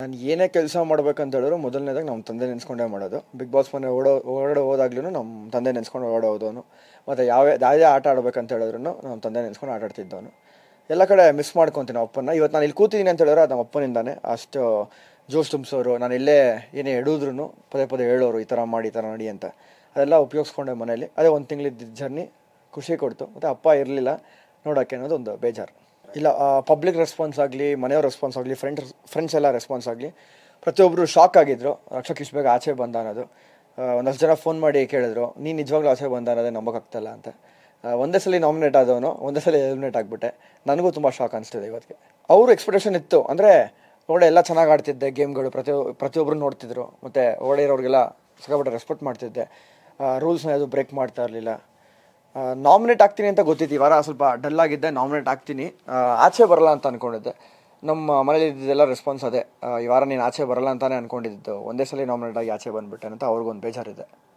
ನಾನು ಏನೇ ಕೆಲಸ ಮಾಡ್ಬೇಕಂತ ಹೇಳಿದ್ರು ಮೊದಲನೇದಾಗಿ ನಮ್ಮ ತಂದೆ ನೆನೆಸ್ಕೊಂಡೇ ಮಾಡೋದು ಬಿಗ್ ಬಾಸ್ ಮನೆ ಓಡೋ ಹೊರಗಡೆ ಹೋದಾಗ್ಲೂ ನಮ್ಮ ತಂದೆ ನೆನೆಸ್ಕೊಂಡು ಹೊರಗಡೆ ಹೋದವನು ಮತ್ತು ಯಾವ ಯಾವುದೇ ಆಟ ಆಡ್ಬೇಕಂತ ಹೇಳಿದ್ರು ನಮ್ಮ ತಂದೆ ನೆನೆಸ್ಕೊಂಡು ಆಟ ಆಡ್ತಿದ್ದವನು ಎಲ್ಲ ಕಡೆ ಮಿಸ್ ಮಾಡ್ಕೊತೀನಿ ನಮ್ಮ ಅಪ್ಪನ ಇವತ್ತು ನಾನು ಇಲ್ಲಿ ಕೂತಿದ್ದೀನಿ ಅಂತ ಹೇಳಿದ್ರೆ ಅದು ನಮ್ಮ ಅಪ್ಪನಿಂದಾನೆ ಅಷ್ಟು ಜೋಶ್ ತುಂಬಿಸೋರು ನಾನು ಎಲ್ಲೇ ಏನೇ ಎಡಿದ್ರು ಪದೇ ಪದೇ ಹೇಳೋರು ಈ ಥರ ಮಾಡಿ ಈ ಥರ ನಡಿ ಅಂತ ಅದೆಲ್ಲ ಉಪಯೋಗಿಸ್ಕೊಂಡೆ ಮನೇಲಿ ಅದೇ ಒಂದು ತಿಂಗಳಿದ್ದ ಜರ್ನಿ ಖುಷಿ ಕೊಡ್ತು ಮತ್ತು ಅಪ್ಪ ಇರಲಿಲ್ಲ ನೋಡೋಕ್ಕೆ ಅನ್ನೋದು ಒಂದು ಬೇಜಾರು ಇಲ್ಲ ಪಬ್ಲಿಕ್ ರೆಸ್ಪಾನ್ಸ್ ಆಗಲಿ ಮನೆಯವ್ರ ರೆಸ್ಪಾನ್ಸ್ ಆಗಲಿ ಫ್ರೆಂಡ್ಸ್ ಫ್ರೆಂಡ್ಸ್ ಎಲ್ಲ ರೆಸ್ಪಾನ್ಸ್ ಆಗಲಿ ಪ್ರತಿಯೊಬ್ಬರು ಶಾಕ್ ಆಗಿದ್ರು ರಕ್ಷಕ್ ಇಷ್ಟು ಬೇಗ ಆಚೆ ಬಂದ ಅನ್ನೋದು ಆ, ಒಂದಷ್ಟು ಜನ ಫೋನ್ ಮಾಡಿ ಕೇಳಿದ್ರು ನೀನು ನಿಜವಾಗ್ಲೂ ಆಚೆ ಬಂದ ಅನ್ನೋದೇ ನಂಬೋಕ್ಕಾಗ್ತಲ್ಲ ಅಂತ ಆ, ಒಂದೇ ಸಲ ನಾಮಿನೇಟ್ ಆದವನು ಒಂದೇ ಸಲ ಎಲಿಮಿನೇಟ್ ಆಗಿಬಿಟ್ಟೆ ನನಗೂ ತುಂಬ ಶಾಕ್ ಅನಿಸ್ತಿದೆ ಇವತ್ತಿಗೆ ಅವ್ರ ಎಕ್ಸ್ಪೆಕ್ಟೇಷನ್ ಇತ್ತು ಅಂದರೆ ಒಳ್ಳೆ ಎಲ್ಲ ಚೆನ್ನಾಗಿ ಆಡ್ತಿದ್ದೆ ಗೇಮ್ಗಳು ಪ್ರತಿ ಪ್ರತಿಯೊಬ್ಬರು ನೋಡ್ತಿದ್ರು ಮತ್ತು ಒಳ್ಳೆ ಇರೋರಿಗೆಲ್ಲ ಸಿಕ್ಕಾಪಟ್ಟೆ ರೆಸ್ಪೆಕ್ಟ್ ಮಾಡ್ತಿದ್ದೆ ರೂಲ್ಸ್ನ ಯಾವುದು ಬ್ರೇಕ್ ಮಾಡ್ತಾ ಇರಲಿಲ್ಲ ನಾಮಿನೇಟ್ ಆಗ್ತೀನಿ ಅಂತ ಗೊತ್ತಿತ್ತು ಈ ವಾರ ಸ್ವಲ್ಪ ಡಲ್ ಆಗಿದ್ದೆ ನಾಮಿನೇಟ್ ಆಗ್ತೀನಿ ಆ, ಆಚೆ ಬರಲ್ಲ ಅಂತ ಅಂದ್ಕೊಂಡಿದ್ದೆ ನಮ್ಮ ಮನೇಲಿ ಇದ್ದಿದ್ದೆಲ್ಲ ರೆಸ್ಪಾನ್ಸ್ ಅದೇ ಆ, ಈ ವಾರ ನೀನು ಆಚೆ ಬರಲ್ಲ ಅಂತಾನೆ ಅಂದ್ಕೊಂಡಿದ್ದು ಒಂದೇ ಸಲ ನಾಮಿನೇಟ್ ಆಗಿ ಆಚೆ ಬಂದ್ಬಿಟ್ಟೆ ಅಂತ ಅವ್ರಿಗೊಂದು ಬೇಜಾರಿದೆ